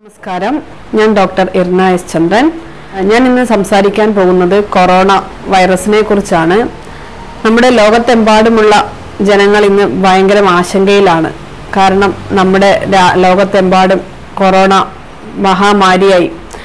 നമസ്കാരം ഞാൻ doctor ഇർന S ചന്ദ്രൻ ഞാൻ ഇന്ന് സംസാരിക്കാൻ പോകുന്നത് കൊറോണ വൈറസിനെ കുറിച്ചാണ് നമ്മുടെ ലോകത്തെമ്പാടുമുള്ള ജനങ്ങൾ ഇന്ന് ഭയങ്കര ആശങ്കയിലാണ് കാരണം നമ്മുടെ രാ- ലോകത്തെമ്പാടും കൊറോണ മഹാമാരിയായി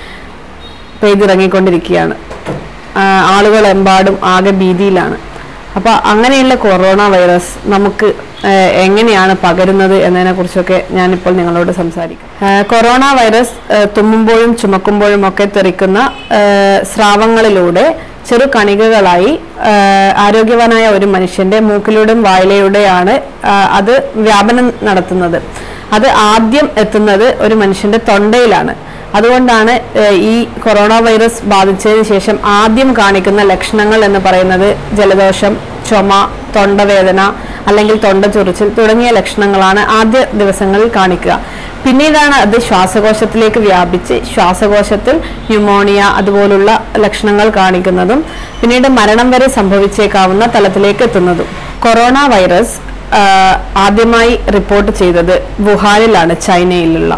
പെയ്തിറങ്ങിക്കൊണ്ടിരിക്കുകയാണ് ആ, ആളുകളെമ്പാടും ആകെ ഭീതിയിലാണ് അപ്പോൾ അങ്ങനെയുള്ള കൊറോണ വൈറസ് നമുക്ക് ആ, എങ്ങനെയാണ് പകരുന്നത് എന്നതിനെ കുറിച്ചൊക്കെ ഞാനിപ്പോൾ നിങ്ങളോട് സംസാരിക്കും ആ, കൊറോണ വൈറസ് ആ, തുമ്മുമ്പോഴും ചുമക്കുമ്പോഴും ഒക്കെ തെറിക്കുന്ന ആ, സ്രാവങ്ങളിലൂടെ ചെറു കണികകളായി ആ, ആരോഗ്യവാനായ ഒരു മനുഷ്യന്റെ മൂക്കിലൂടെയും വായിലൂടെയാണ് ആ, അത് വ്യാപനം നടത്തുന്നത് അത് ആദ്യം എത്തുന്നത് ഒരു മനുഷ്യന്റെ തൊണ്ടയിലാണ് അതുകൊണ്ടാണ് ഏഹ്, ഈ കൊറോണ വൈറസ് ബാധിച്ചതിന് ശേഷം ആദ്യം കാണിക്കുന്ന ലക്ഷണങ്ങൾ എന്ന് പറയുന്നത് ജലദോഷം ചുമ തൊണ്ടവേദന അല്ലെങ്കിൽ തൊണ്ട ചൊറിച്ചിൽ തുടങ്ങിയ ലക്ഷണങ്ങളാണ് ആദ്യ ദിവസങ്ങളിൽ കാണിക്കുക പിന്നീടാണ് അത് ശ്വാസകോശത്തിലേക്ക് വ്യാപിച്ച് ശ്വാസകോശത്തിൽ ന്യൂമോണിയ അതുപോലുള്ള ലക്ഷണങ്ങൾ കാണിക്കുന്നതും പിന്നീട് മരണം വരെ സംഭവിച്ചേക്കാവുന്ന തലത്തിലേക്ക് എത്തുന്നതും കൊറോണ വൈറസ് ആഹ്, ആദ്യമായി റിപ്പോർട്ട് ചെയ്തത് വുഹാനിലാണ് ചൈനയിലുള്ള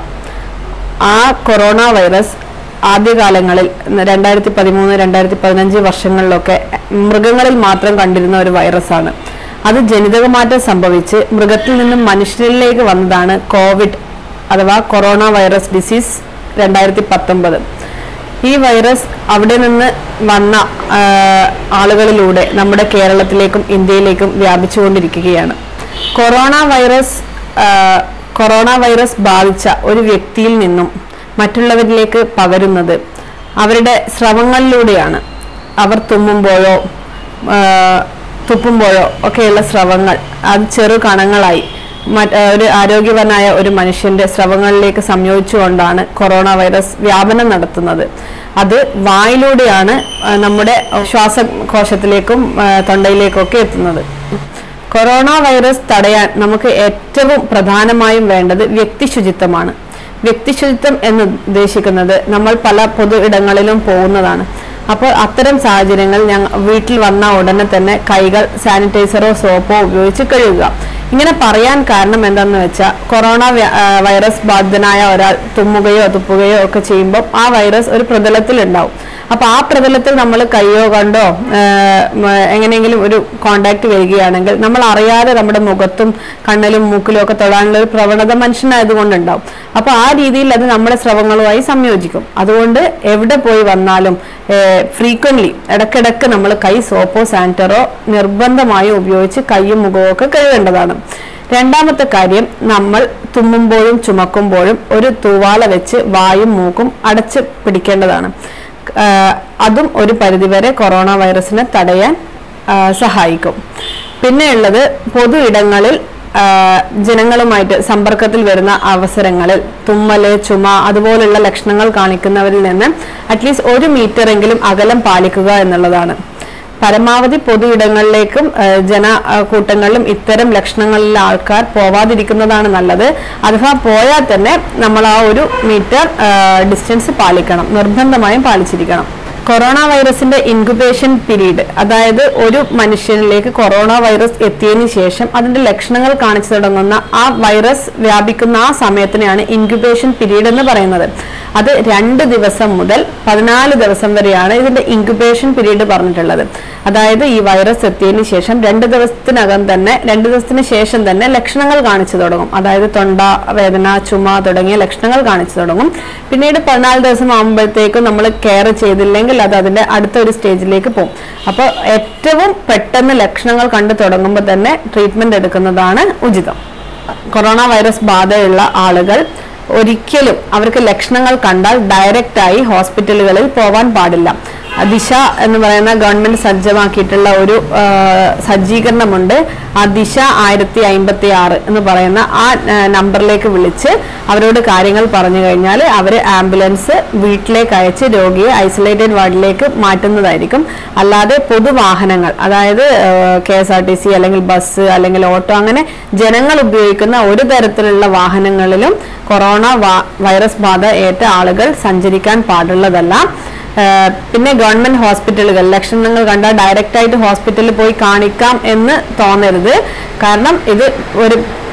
ആ കൊറോണ വൈറസ് ആദ്യകാലങ്ങളിൽ രണ്ടായിരത്തി പതിമൂന്ന് രണ്ടായിരത്തി പതിനഞ്ച് വർഷങ്ങളിലൊക്കെ മൃഗങ്ങളിൽ മാത്രം കണ്ടിരുന്ന ഒരു വൈറസാണ് അത് ജനിതകമാറ്റം സംഭവിച്ച് മൃഗത്തിൽ നിന്നും മനുഷ്യരിലേക്ക് വന്നതാണ് കോവിഡ് അഥവാ കൊറോണ വൈറസ് ഡിസീസ് രണ്ടായിരത്തി പത്തൊമ്പത് ഈ വൈറസ് അവിടെ നിന്ന് വന്ന ആ, ആളുകളിലൂടെ നമ്മുടെ കേരളത്തിലേക്കും ഇന്ത്യയിലേക്കും വ്യാപിച്ചുകൊണ്ടിരിക്കുകയാണ് കൊറോണ വൈറസ് ആ, കൊറോണ വൈറസ് ബാധിച്ച ഒരു വ്യക്തിയിൽ നിന്നും മറ്റുള്ളവരിലേക്ക് പകരുന്നത് അവരുടെ സ്രവങ്ങളിലൂടെയാണ് അവർ തുമ്മുമ്പോഴോ ആ, തുപ്പുമ്പോഴോ ഒക്കെയുള്ള സ്രവങ്ങൾ അത് ചെറു കണങ്ങളായി മറ്റ് ആ, ഒരു ആരോഗ്യവാനായ ഒരു മനുഷ്യന്റെ സ്രവങ്ങളിലേക്ക് സംയോജിച്ചുകൊണ്ടാണ് കൊറോണ വൈറസ് വ്യാപനം നടത്തുന്നത് അത് വായിലൂടെയാണ് ആ, നമ്മുടെ ശ്വാസകോശത്തിലേക്കും ആ, തൊണ്ടയിലേക്കും ഒക്കെ എത്തുന്നത് കൊറോണ വൈറസ് തടയാൻ നമുക്ക് ഏറ്റവും പ്രധാനമായും വേണ്ടത് വ്യക്തി ശുചിത്വമാണ് വ്യക്തി ശുചിത്വം എന്ന് ഉദ്ദേശിക്കുന്നത് നമ്മൾ പല പൊതു ഇടങ്ങളിലും പോകുന്നതാണ് അപ്പോൾ അത്തരം സാഹചര്യങ്ങൾ ഞങ്ങൾ വീട്ടിൽ വന്ന ഉടനെ തന്നെ കൈകൾ സാനിറ്റൈസറോ സോപ്പോ ഉപയോഗിച്ച് കഴുകുക ഇങ്ങനെ പറയാൻ കാരണം എന്താണെന്ന് വെച്ചാൽ കൊറോണ വ്യ- ആ, വൈറസ് ബാധിതനായ ഒരാൾ തുമ്മുകയോ തുപ്പുകയോ ഒക്കെ ചെയ്യുമ്പോൾ ആ വൈറസ് ഒരു പ്രതലത്തിൽ ഉണ്ടാവും അപ്പൊ ആ പ്രതലത്തിൽ നമ്മൾ കയ്യോ കണ്ടോ ആ, മ, എങ്ങനെയെങ്കിലും ഒരു കോണ്ടാക്ട് വരികയാണെങ്കിൽ നമ്മൾ അറിയാതെ നമ്മുടെ മുഖത്തും കണ്ണിലും മൂക്കിലും ഒക്കെ തൊടാനുള്ള ഒരു പ്രവണത മനുഷ്യനായതുകൊണ്ടുണ്ടാവും അപ്പൊ ആ രീതിയിൽ അത് നമ്മുടെ സ്രവങ്ങളുമായി സംയോജിക്കും അതുകൊണ്ട് എവിടെ പോയി വന്നാലും ഫ്രീക്വൻലി ഇടക്കിടക്ക് നമ്മൾ കൈ സോപ്പോ സാനിറ്ററോ നിർബന്ധമായും ഉപയോഗിച്ച് കൈയും മുഖവും ഒക്കെ കഴുകേണ്ടതാണ് രണ്ടാമത്തെ കാര്യം നമ്മൾ തുമ്മുമ്പോഴും ചുമക്കുമ്പോഴും ഒരു തൂവാല വെച്ച് വായും മൂക്കും അടച്ച് പിടിക്കേണ്ടതാണ് ആഹ് അതും ഒരു പരിധിവരെ കൊറോണ വൈറസിനെ തടയാൻ ആഹ് സഹായിക്കും പിന്നെയുള്ളത് പൊതു ഇടങ്ങളിൽ ആഹ് ജനങ്ങളുമായിട്ട് സമ്പർക്കത്തിൽ വരുന്ന അവസരങ്ങളിൽ തുമ്മല് ചുമ അതുപോലുള്ള ലക്ഷണങ്ങൾ കാണിക്കുന്നവരിൽ നിന്ന് അറ്റ്ലീസ്റ്റ് ഒരു മീറ്റർ എങ്കിലും അകലം പാലിക്കുക എന്നുള്ളതാണ് പരമാവധി പൊതു ഇടങ്ങളിലേക്കും ആഹ് ജന ആഹ് കൂട്ടങ്ങളിലും ഇത്തരം ലക്ഷണങ്ങളിലുള്ള ആൾക്കാർ പോവാതിരിക്കുന്നതാണ് നല്ലത് അഥവാ പോയാൽ തന്നെ നമ്മൾ ആ ഒരു മീറ്റർ ഡിസ്റ്റൻസ് പാലിക്കണം നിർബന്ധമായും പാലിച്ചിരിക്കണം കൊറോണ വൈറസിന്റെ ഇൻക്യുബേഷൻ പീരീഡ് അതായത് ഒരു മനുഷ്യനിലേക്ക് കൊറോണ വൈറസ് എത്തിയതിനു ശേഷം അതിന്റെ ലക്ഷണങ്ങൾ കാണിച്ചു തുടങ്ങുന്ന ആ വൈറസ് വ്യാപിക്കുന്ന ആ സമയത്തിനെയാണ് ഇൻക്യുബേഷൻ പീരീഡ് എന്ന് പറയുന്നത് അത് രണ്ട് ദിവസം മുതൽ പതിനാല് ദിവസം വരെയാണ് ഇതിന്റെ ഇൻക്യുബേഷൻ പീരീഡ് പറഞ്ഞിട്ടുള്ളത് അതായത് ഈ വൈറസ് എത്തിയതിനു ശേഷം രണ്ട് ദിവസത്തിനകം തന്നെ രണ്ട് ദിവസത്തിന് ശേഷം തന്നെ ലക്ഷണങ്ങൾ കാണിച്ചു തുടങ്ങും അതായത് തൊണ്ട വേദന ചുമ തുടങ്ങിയ ലക്ഷണങ്ങൾ കാണിച്ചു തുടങ്ങും പിന്നീട് പതിനാല് ദിവസം ആകുമ്പോഴത്തേക്കും നമ്മൾ കെയർ ചെയ്തില്ലെങ്കിൽ അത് അതിന്റെ അടുത്ത ഒരു സ്റ്റേജിലേക്ക് പോകും അപ്പോൾ ഏറ്റവും പെട്ടെന്ന് ലക്ഷണങ്ങൾ കണ്ടു തുടങ്ങുമ്പോൾ തന്നെ ട്രീറ്റ്മെന്റ് എടുക്കുന്നതാണ് ഉചിതം കൊറോണ വൈറസ് ബാധയുള്ള ആളുകൾ ഒരിക്കലും അവർക്ക് ലക്ഷണങ്ങൾ കണ്ടാൽ ഡയറക്റ്റ് ആയി ഹോസ്പിറ്റലുകളിൽ പോവാൻ പാടില്ല ദിശ എന്ന് പറയുന്ന ഗവൺമെന്റ് സജ്ജമാക്കിയിട്ടുള്ള ഒരു ആ, സജ്ജീകരണമുണ്ട് ആ ദിശ ആയിരത്തി അമ്പത്തി ആറ് എന്ന് പറയുന്ന ആ ആ, നമ്പറിലേക്ക് വിളിച്ച് അവരോട് കാര്യങ്ങൾ പറഞ്ഞു കഴിഞ്ഞാൽ അവർ ആംബുലൻസ് വീട്ടിലേക്ക് അയച്ച് രോഗിയെ ഐസൊലേറ്റഡ് വാർഡിലേക്ക് മാറ്റുന്നതായിരിക്കും അല്ലാതെ പൊതുവാഹനങ്ങൾ അതായത് K S R T C അല്ലെങ്കിൽ ബസ് അല്ലെങ്കിൽ ഓട്ടോ അങ്ങനെ ജനങ്ങൾ ഉപയോഗിക്കുന്ന ഒരു തരത്തിലുള്ള വാഹനങ്ങളിലും കൊറോണ വാ- വൈറസ് ബാധ ഏറ്റ ആളുകൾ സഞ്ചരിക്കാൻ പാടുള്ളതല്ല ഏഹ് പിന്നെ ഗവൺമെന്റ് ഹോസ്പിറ്റലുകൾ ലക്ഷണങ്ങൾ കണ്ടാൽ ഡയറക്റ്റ് ആയിട്ട് ഹോസ്പിറ്റലിൽ പോയി കാണിക്കാം എന്ന് തോന്നരുത് കാരണം ഇത് ഒരു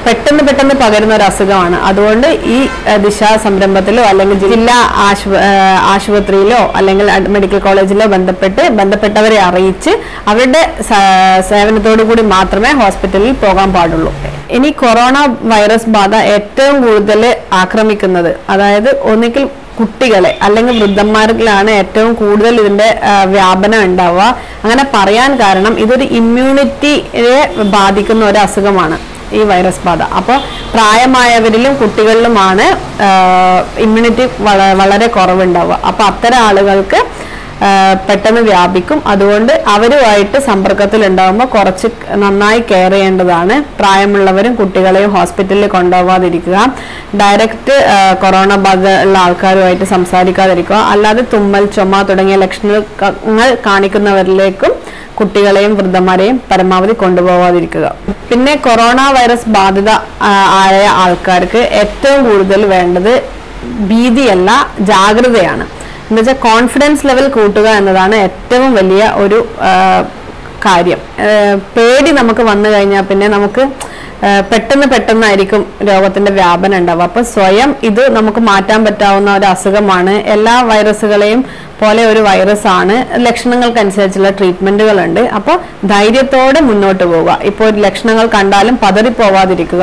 പെട്ടെന്ന് പെട്ടെന്ന് പകരുന്ന ഒരു അസുഖമാണ് അതുകൊണ്ട് ഈ ഏഹ്, ദിശ സംരംഭത്തിലോ അല്ലെങ്കിൽ ജില്ലാ ആശുപ ഏഹ്, ആശുപത്രിയിലോ അല്ലെങ്കിൽ അഡ് മെഡിക്കൽ കോളേജിലോ ബന്ധപ്പെട്ട് ബന്ധപ്പെട്ടവരെ അറിയിച്ച് അവരുടെ സ- സേവനത്തോടു കൂടി മാത്രമേ ഹോസ്പിറ്റലിൽ പോകാൻ പാടുള്ളൂ ഇനി കൊറോണ വൈറസ് ബാധ ഏറ്റവും കൂടുതൽ ആക്രമിക്കുന്നത് അതായത് ഒന്നുകിൽ കുട്ടികളെ അല്ലെങ്കിൽ വൃദ്ധന്മാരിലാണ് ഏറ്റവും കൂടുതൽ ഇതിന്റെ ആ, വ്യാപനം ഉണ്ടാവുക അങ്ങനെ പറയാൻ കാരണം ഇതൊരു ഇമ്മ്യൂണിറ്റിയെ ബാധിക്കുന്ന ഒരു അസുഖമാണ് ഈ വൈറസ് ബാധ അപ്പോൾ പ്രായമായവരിലും കുട്ടികളിലുമാണ് ഇമ്മ്യൂണിറ്റി വളരെ കുറവുണ്ടാവുക അപ്പോൾ അത്തരം ആളുകൾക്ക് ആ, പെട്ടെന്ന് വ്യാപിക്കും അതുകൊണ്ട് അവരുമായിട്ട് സമ്പർക്കത്തിൽ ഉണ്ടാകുമ്പോൾ കുറച്ച് നന്നായി കെയർ ചെയ്യേണ്ടതാണ് പ്രായമുള്ളവരും കുട്ടികളെയും ഹോസ്പിറ്റലിൽ കൊണ്ടുപോകാതിരിക്കുക ഡയറക്റ്റ് ആ, കൊറോണ ബാധ ഉള്ള ആൾക്കാരുമായിട്ട് സംസാരിക്കാതിരിക്കുക അല്ലാതെ തുമ്മൽ ചുമ തുടങ്ങിയ ലക്ഷണങ്ങൾ കാണിക്കുന്നവരിലേക്കും കുട്ടികളെയും വൃദ്ധന്മാരെയും പരമാവധി കൊണ്ടുപോകാതിരിക്കുക പിന്നെ കൊറോണ വൈറസ് ബാധിത ആ, ആയ ആൾക്കാർക്ക് ഏറ്റവും കൂടുതൽ വേണ്ടത് ഭീതിയല്ല ജാഗ്രതയാണ് എന്ന് വെച്ചാൽ കോൺഫിഡൻസ് ലെവൽ കൂട്ടുക എന്നതാണ് ഏറ്റവും വലിയ ഒരു ആ, കാര്യം ആ, പേടി നമുക്ക് വന്നു കഴിഞ്ഞാൽ പിന്നെ നമുക്ക് ആ, പെട്ടെന്ന് പെട്ടെന്നായിരിക്കും രോഗത്തിന്റെ വ്യാപനം ഉണ്ടാവുക അപ്പൊ സ്വയം ഇത് നമുക്ക് മാറ്റാൻ പറ്റാവുന്ന ഒരു അസുഖമാണ് എല്ലാ വൈറസുകളെയും പോലെ ഒരു വൈറസ് ആണ് ലക്ഷണങ്ങൾക്കനുസരിച്ചുള്ള ട്രീറ്റ്മെന്റുകളുണ്ട് അപ്പോൾ ധൈര്യത്തോടെ മുന്നോട്ട് പോവുക ഇപ്പോൾ ലക്ഷണങ്ങൾ കണ്ടാലും പതറിപ്പോവാതിരിക്കുക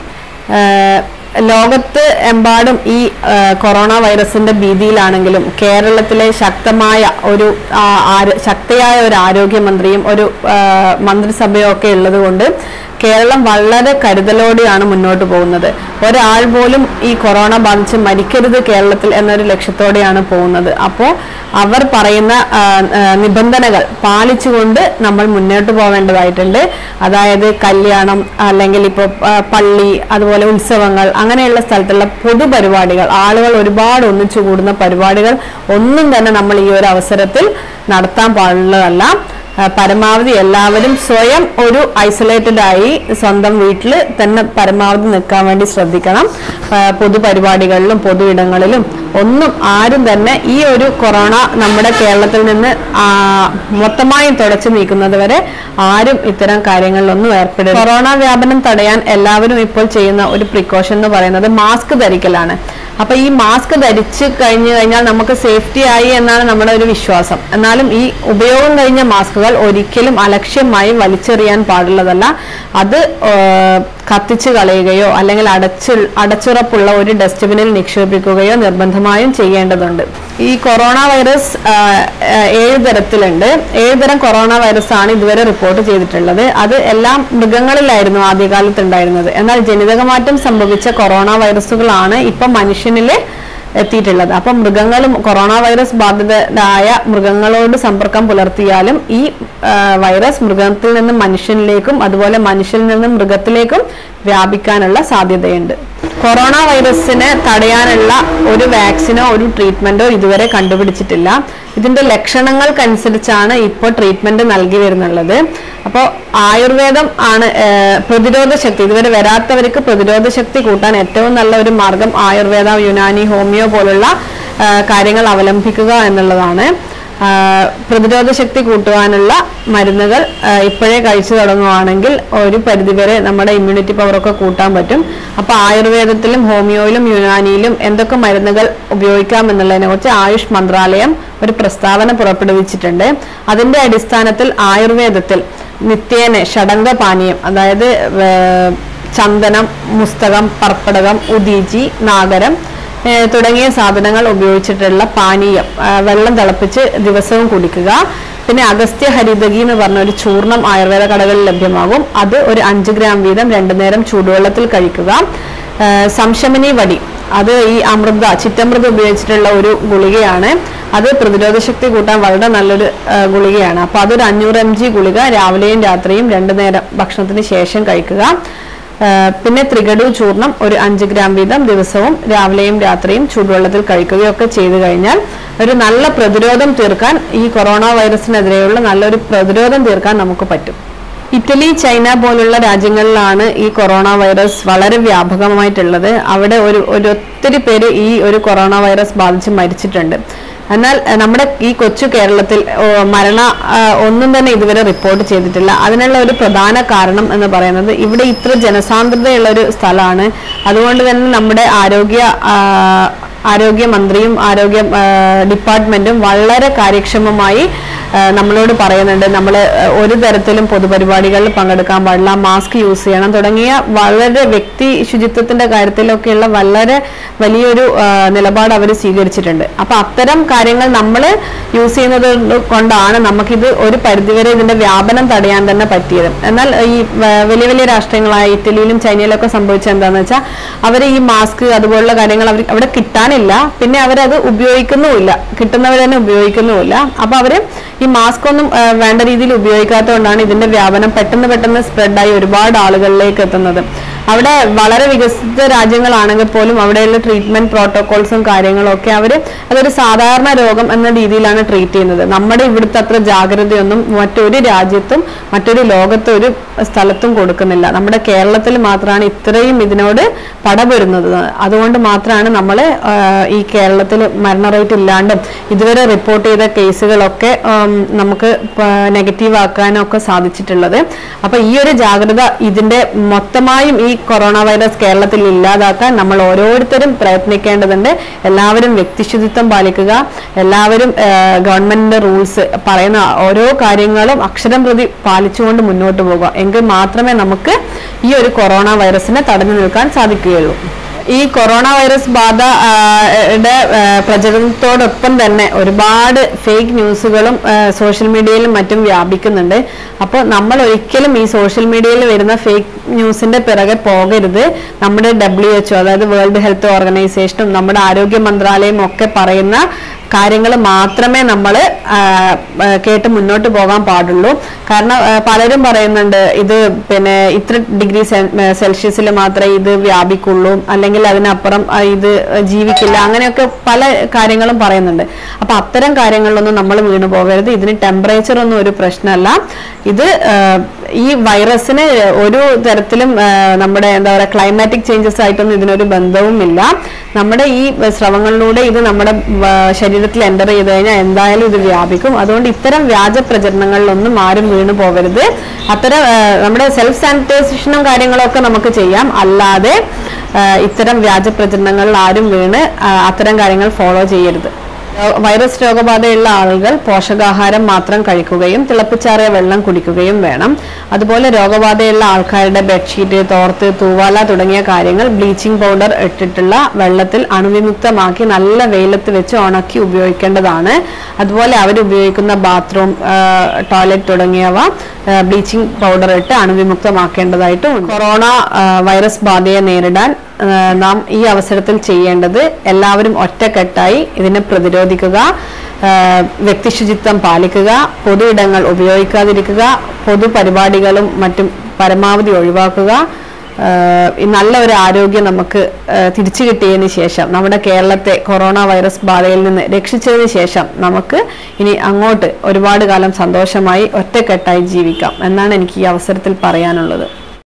ഏഹ് ലോകത്ത് എമ്പാടും ഈ ഏഹ് കൊറോണ വൈറസിന്റെ ഭീതിയിലാണെങ്കിലും കേരളത്തിലെ ശക്തമായ ഒരു ആ, ആരോ- ശക്തിയായ ഒരു ആരോഗ്യമന്ത്രിയും ഒരു ഏഹ് മന്ത്രിസഭയും ഒക്കെ ഉള്ളത് കൊണ്ട് കേരളം വളരെ കരുതലോടെയാണ് മുന്നോട്ട് പോകുന്നത് ഒരാൾ പോലും ഈ കൊറോണ ബാധിച്ച് മരിക്കരുത് കേരളത്തിൽ എന്നൊരു ലക്ഷ്യത്തോടെയാണ് പോകുന്നത് അപ്പോൾ അവർ പറയുന്ന ആ, ആ, നിബന്ധനകൾ പാലിച്ചുകൊണ്ട് നമ്മൾ മുന്നോട്ട് പോവേണ്ടതായിട്ടുണ്ട് അതായത് കല്യാണം അല്ലെങ്കിൽ ഇപ്പോൾ പള്ളി അതുപോലെ ഉത്സവങ്ങൾ അങ്ങനെയുള്ള സ്ഥലത്തുള്ള പൊതുപരിപാടികൾ ആളുകൾ ഒരുപാട് ഒന്നിച്ചു കൂടുന്ന പരിപാടികൾ ഒന്നും തന്നെ നമ്മൾ ഈ ഒരു അവസരത്തിൽ നടത്താൻ പാടുള്ളതല്ല ആ, പരമാവധി എല്ലാവരും സ്വയം ഒരു ഐസൊലേറ്റഡ് ആയി സ്വന്തം വീട്ടിൽ തന്നെ പരമാവധി നിൽക്കാൻ വേണ്ടി ശ്രദ്ധിക്കണം ആ, പൊതുപരിപാടികളിലും പൊതു ഇടങ്ങളിലും ഒന്നും ആരും തന്നെ ഈ ഒരു കൊറോണ നമ്മുടെ കേരളത്തിൽ നിന്ന് ആ, മൊത്തമായും തുടച്ചു നീക്കുന്നത് വരെ ആരും ഇത്തരം കാര്യങ്ങളിലൊന്നും ഏർപ്പെടരുത് കൊറോണ വ്യാപനം തടയാൻ എല്ലാവരും ഇപ്പോൾ ചെയ്യുന്ന ഒരു പ്രിക്കോഷൻ എന്ന് പറയുന്നത് മാസ്ക് ധരിക്കലാണ് അപ്പൊ ഈ മാസ്ക് ധരിച്ച് കഴിഞ്ഞു കഴിഞ്ഞാൽ നമുക്ക് സേഫ്റ്റി ആയി എന്നാണ് നമ്മുടെ ഒരു വിശ്വാസം എന്നാലും ഈ ഉപയോഗം കഴിഞ്ഞ മാസ്കുകൾ ഒരിക്കലും അലക്ഷ്യമായി വലിച്ചെറിയാൻ പാടുള്ളതല്ല അത് ഏഹ്, കത്തിച്ച് കളയുകയോ അല്ലെങ്കിൽ അടച്ചു അടച്ചുറപ്പുള്ള ഒരു ഡസ്റ്റ്ബിനിൽ നിക്ഷേപിക്കുകയോ നിർബന്ധമായും ചെയ്യേണ്ടതുണ്ട് ഈ കൊറോണ വൈറസ് ആ, ആ, ഏഴ് തരത്തിലുണ്ട് ഏഴ് തരം കൊറോണ വൈറസ് ആണ് ഇതുവരെ റിപ്പോർട്ട് ചെയ്തിട്ടുള്ളത് അത് എല്ലാം മൃഗങ്ങളിലായിരുന്നു ആദ്യകാലത്ത് ഉണ്ടായിരുന്നത് എന്നാൽ ജനിതകമാറ്റം സംഭവിച്ച കൊറോണ വൈറസുകളാണ് ഇപ്പൊ മനുഷ്യനില് എത്തിയിട്ടുള്ളത് അപ്പം മൃഗങ്ങളും കൊറോണ വൈറസ് ബാധിതരായ മൃഗങ്ങളോട് സമ്പർക്കം പുലർത്തിയാലും ഈ ആ, വൈറസ് മൃഗത്തിൽ നിന്നും മനുഷ്യനിലേക്കും അതുപോലെ മനുഷ്യനിൽ നിന്നും മൃഗത്തിലേക്കും വ്യാപിക്കാനുള്ള സാധ്യതയുണ്ട് കൊറോണ വൈറസിനെ തടയാനുള്ള ഒരു വാക്സിനോ ഒരു ട്രീറ്റ്മെന്റോ ഇതുവരെ കണ്ടുപിടിച്ചിട്ടില്ല ഇതിന്റെ ലക്ഷണങ്ങൾക്കനുസരിച്ചാണ് ഇപ്പോൾ ട്രീറ്റ്മെന്റ് നൽകി വരുന്നുള്ളത് അപ്പോൾ ആയുർവേദം ആണ് ഏഹ്, പ്രതിരോധ ശക്തി ഇതുവരെ വരാത്തവർക്ക് പ്രതിരോധ ശക്തി കൂട്ടാൻ ഏറ്റവും നല്ല ഒരു മാർഗം ആയുർവേദ യുനാനി ഹോമിയോ പോലുള്ള ഏഹ്, കാര്യങ്ങൾ അവലംബിക്കുക എന്നുള്ളതാണ് ആ, പ്രതിരോധ ശക്തി കൂട്ടുവാനുള്ള മരുന്നുകൾ ആ, ഇപ്പോഴേ കഴിച്ചു തുടങ്ങുവാണെങ്കിൽ ഒരു പരിധിവരെ നമ്മുടെ ഇമ്മ്യൂണിറ്റി പവറൊക്കെ കൂട്ടാൻ പറ്റും അപ്പൊ ആയുർവേദത്തിലും ഹോമിയോയിലും യുനാനിയിലും എന്തൊക്കെ മരുന്നുകൾ ഉപയോഗിക്കാം എന്നുള്ളതിനെ കുറിച്ച് ആയുഷ് മന്ത്രാലയം ഒരു പ്രസ്താവന പുറപ്പെടുവിച്ചിട്ടുണ്ട് അതിന്റെ അടിസ്ഥാനത്തിൽ ആയുർവേദത്തിൽ നിത്യേന ഷഡംഗ പാനീയം അതായത് ഏർ, ചന്ദനം മുസ്തകം പർപ്പടകം ഉദീചി നാഗരം ഏഹ് തുടങ്ങിയ സാധനങ്ങൾ ഉപയോഗിച്ചിട്ടുള്ള പാനീയം ആ, വെള്ളം തിളപ്പിച്ച് ദിവസവും കുടിക്കുക പിന്നെ അഗസ്ത്യ ഹരിതകി എന്ന് പറഞ്ഞ ഒരു ചൂർണം ആയുർവേദ കടകളിൽ ലഭ്യമാകും അത് ഒരു അഞ്ച് ഗ്രാം വീതം രണ്ടു നേരം ചൂടുവെള്ളത്തിൽ കഴിക്കുക ഏഹ് സംശമനി വടി അത് ഈ അമൃത ചിറ്റമൃത ഉപയോഗിച്ചിട്ടുള്ള ഒരു ഗുളികയാണ് അത് പ്രതിരോധ ശക്തി കൂട്ടാൻ വളരെ നല്ലൊരു ആ, ഗുളികയാണ് അപ്പൊ അതൊരു അഞ്ഞൂറ് എം ജി ഗുളിക രാവിലെയും രാത്രിയും രണ്ടു നേരം ഭക്ഷണത്തിന് ശേഷം കഴിക്കുക ആ, പിന്നെ ത്രികടു ചൂർണം ഒരു അഞ്ച് ഗ്രാം വീതം ദിവസവും രാവിലെയും രാത്രിയും ചൂടുവെള്ളത്തിൽ കഴിക്കുകയൊക്കെ ചെയ്തു കഴിഞ്ഞാൽ ഒരു നല്ല പ്രതിരോധം തീർക്കാൻ ഈ കൊറോണ വൈറസിനെതിരെയുള്ള നല്ലൊരു പ്രതിരോധം തീർക്കാൻ നമുക്ക് പറ്റും ഇറ്റലി ചൈന പോലുള്ള രാജ്യങ്ങളിലാണ് ഈ കൊറോണ വൈറസ് വളരെ വ്യാപകമായിട്ടുള്ളത് അവിടെ ഒരു ഒരു ഒത്തിരി പേര് ഈ ഒരു കൊറോണ വൈറസ് ബാധിച്ച് മരിച്ചിട്ടുണ്ട് എന്നാൽ ഏഹ്, നമ്മുടെ ഈ കൊച്ചു കേരളത്തിൽ ഓ, മരണ ആ, ഒന്നും തന്നെ ഇതുവരെ റിപ്പോർട്ട് ചെയ്തിട്ടില്ല അതിനുള്ള ഒരു പ്രധാന കാരണം എന്ന് പറയുന്നത് ഇവിടെ ഇത്ര ജനസാന്ദ്രതയുള്ള ഒരു സ്ഥലമാണ് അതുകൊണ്ട് തന്നെ നമ്മുടെ ആരോഗ്യ ആ, ആരോഗ്യമന്ത്രിയും ആരോഗ്യ ആ, ഡിപ്പാർട്ട്മെന്റും വളരെ കാര്യക്ഷമമായി ആ, നമ്മളോട് പറയുന്നുണ്ട് നമ്മൾ ഒരു തരത്തിലും പൊതുപരിപാടികളിൽ പങ്കെടുക്കാൻ പാടില്ല മാസ്ക് യൂസ് ചെയ്യണം തുടങ്ങിയ വളരെ വ്യക്തി ശുചിത്വത്തിന്റെ കാര്യത്തിലൊക്കെയുള്ള വളരെ വലിയൊരു ആ, നിലപാട് അവർ സ്വീകരിച്ചിട്ടുണ്ട് അപ്പൊ അത്തരം കാര്യങ്ങൾ നമ്മൾ യൂസ് ചെയ്യുന്നത് കൊണ്ടാണ് നമുക്കിത് ഒരു പരിധിവരെ ഇതിന്റെ വ്യാപനം തടയാൻ തന്നെ പറ്റിയത് എന്നാൽ ഈ വ- വലിയ വലിയ രാഷ്ട്രങ്ങളായ ഇറ്റലിയിലും ചൈനയിലൊക്കെ സംഭവിച്ചത് എന്താണെന്ന് വെച്ചാൽ അവർ ഈ മാസ്ക് അതുപോലുള്ള കാര്യങ്ങൾ അവർ അവിടെ കിട്ടാനില്ല പിന്നെ അവരത് ഉപയോഗിക്കുന്നുമില്ല കിട്ടുന്നവർ തന്നെ ഉപയോഗിക്കുന്നുമില്ല അപ്പൊ അവര് ഈ മാസ്ക് ഒന്നും ആ, വേണ്ട രീതിയിൽ ഉപയോഗിക്കാത്തതുകൊണ്ടാണ് ഇതിന്റെ വ്യാപനം പെട്ടെന്ന് പെട്ടെന്ന് സ്പ്രെഡായി ഒരുപാട് ആളുകളിലേക്ക് എത്തുന്നത് അവിടെ വളരെ വികസിത രാജ്യങ്ങളാണെങ്കിൽ പോലും അവിടെയുള്ള ട്രീറ്റ്മെന്റ് പ്രോട്ടോകോൾസും കാര്യങ്ങളും ഒക്കെ അവർ അതൊരു സാധാരണ രോഗം എന്ന രീതിയിലാണ് ട്രീറ്റ് ചെയ്യുന്നത് നമ്മുടെ ഇവിടുത്തെ അത്ര ജാഗ്രതയൊന്നും മറ്റൊരു രാജ്യത്തും മറ്റൊരു ലോകത്തും ഒരു സ്ഥലത്തും കൊടുക്കുന്നില്ല നമ്മുടെ കേരളത്തിൽ മാത്രമാണ് ഇത്രയും ഇതിനോട് പടപൊരുന്നത് അതുകൊണ്ട് മാത്രമാണ് നമ്മൾ ഈ കേരളത്തിൽ മരണ റേറ്റ് ഇല്ലാണ്ടും ഇതുവരെ റിപ്പോർട്ട് ചെയ്ത കേസുകളൊക്കെ ഉം, നമുക്ക് നെഗറ്റീവ് ആക്കാനൊക്കെ സാധിച്ചിട്ടുള്ളത് അപ്പൊ ഈ ഒരു ജാഗ്രത ഇതിന്റെ മൊത്തമായും ഈ കൊറോണ വൈറസ് കേരളത്തിൽ ഇല്ലാതാക്കാൻ നമ്മൾ ഓരോരുത്തരും പ്രയത്നിക്കേണ്ടതുണ്ട് എല്ലാവരും വ്യക്തിശുചിത്വം പാലിക്കുക എല്ലാവരും ഗവൺമെന്റിന്റെ റൂൾസ് പറയുന്ന ഓരോ കാര്യങ്ങളും അക്ഷരം പ്രതി പാലിച്ചുകൊണ്ട് മുന്നോട്ട് പോകുക എങ്കിൽ മാത്രമേ നമുക്ക് ഈ ഒരു കൊറോണ വൈറസിനെ തടഞ്ഞു നിൽക്കാൻ സാധിക്കുകയുള്ളൂ ഈ കൊറോണ വൈറസ് ബാധ ആ, യുടെ ആ, പ്രചരണത്തോടൊപ്പം തന്നെ ഒരുപാട് ഫേക്ക് ന്യൂസുകളും സോഷ്യൽ മീഡിയയിലും മറ്റും വ്യാപിക്കുന്നുണ്ട് അപ്പോൾ നമ്മൾ ഒരിക്കലും ഈ സോഷ്യൽ മീഡിയയിൽ വരുന്ന ഫേക്ക് ന്യൂസിന്റെ പിറകെ പോകരുത് നമ്മുടെ ഡബ്ല്യു എച്ച്ഒ അതായത് വേൾഡ് ഹെൽത്ത് ഓർഗനൈസേഷനും നമ്മുടെ ആരോഗ്യ മന്ത്രാലയം ഒക്കെ പറയുന്ന കാര്യങ്ങൾ മാത്രമേ നമ്മൾ കേട്ട് മുന്നോട്ട് പോകാൻ പാടുള്ളൂ കാരണം ആ, പലരും പറയുന്നുണ്ട് ഇത് പിന്നെ ഇത്ര ഡിഗ്രി സെൽഷ്യസിൽ മാത്രമേ ഇത് വ്യാപിക്കുള്ളൂ അല്ലെങ്കിൽ അതിനപ്പുറം ആ, ഇത് ജീവിക്കില്ല അങ്ങനെയൊക്കെ പല കാര്യങ്ങളും പറയുന്നുണ്ട് അപ്പൊ അത്തരം കാര്യങ്ങളിലൊന്നും നമ്മൾ വീണു പോകരുത് ഇതിന് ടെമ്പറേച്ചർ ഒന്നും ഒരു പ്രശ്നമല്ല ഇത് ആ, ഈ വൈറസിന് ഒരു തരത്തിലും ആ, നമ്മുടെ എന്താ പറയുക ക്ലൈമാറ്റിക് ചേഞ്ചസ് ആയിട്ടൊന്നും ഇതിനൊരു ബന്ധവുമില്ല നമ്മുടെ ഈ സ്രവങ്ങളിലൂടെ ഇത് നമ്മുടെ ആ, ശരീരത്തിൽ എൻ്റർ ചെയ്ത് കഴിഞ്ഞാൽ എന്തായാലും ഇത് വ്യാപിക്കും അതുകൊണ്ട് ഇത്തരം വ്യാജ പ്രചരണങ്ങളിലൊന്നും ആരും വീണു പോകരുത് അത്തരം ആ, നമ്മുടെ സെൽഫ് സാനിറ്റൈസേഷനും കാര്യങ്ങളൊക്കെ നമുക്ക് ചെയ്യാം അല്ലാതെ ആ, ഇത്തരം വ്യാജ പ്രചരണങ്ങളിൽ ആരും വീണ് ആ, അത്തരം കാര്യങ്ങൾ ഫോളോ ചെയ്യരുത് രോ- വൈറസ് രോഗബാധയുള്ള ആളുകൾ പോഷകാഹാരം മാത്രം കഴിക്കുകയും തിളപ്പിച്ചാറിയ വെള്ളം കുടിക്കുകയും വേണം അതുപോലെ രോഗബാധയുള്ള ആൾക്കാരുടെ ബെഡ്ഷീറ്റ് തോർത്ത് തൂവാല തുടങ്ങിയ കാര്യങ്ങൾ ബ്ലീച്ചിങ് പൗഡർ ഇട്ടിട്ടുള്ള വെള്ളത്തിൽ അണുവിമുക്തമാക്കി നല്ല വെയിലത്ത് വെച്ച് ഉണക്കി ഉപയോഗിക്കേണ്ടതാണ് അതുപോലെ അവർ ഉപയോഗിക്കുന്ന ബാത്റൂം ടോയ്ലറ്റ് തുടങ്ങിയവ ബ്ലീച്ചിങ് പൗഡർ ഇട്ട് അണുവിമുക്തമാക്കേണ്ടതായിട്ടും ഉണ്ട്. കൊറോണ ആ, വൈറസ് ബാധയെ നേരിടാൻ ആ, നാം ഈ അവസരത്തിൽ ചെയ്യേണ്ടത് എല്ലാവരും ഒറ്റക്കെട്ടായി ഇതിനെ പ്രതിരോധിക്കുക ആ, വ്യക്തിശുചിത്വം പാലിക്കുക പൊതു ഇടങ്ങൾ ഉപയോഗിക്കാതിരിക്കുക പൊതുപരിപാടികളും മറ്റും പരമാവധി ഒഴിവാക്കുക ആ, ഈ നല്ല ഒരു ആരോഗ്യം നമുക്ക് ആ, തിരിച്ചു കിട്ടിയതിന് ശേഷം നമ്മുടെ കേരളത്തെ കൊറോണ വൈറസ് ബാധയിൽ നിന്ന് രക്ഷിച്ചതിന് ശേഷം നമുക്ക് ഇനി അങ്ങോട്ട് ഒരുപാട് കാലം സന്തോഷമായി ഒറ്റക്കെട്ടായി ജീവിക്കാം എന്നാണ് എനിക്ക് ഈ അവസരത്തിൽ പറയാനുള്ളത്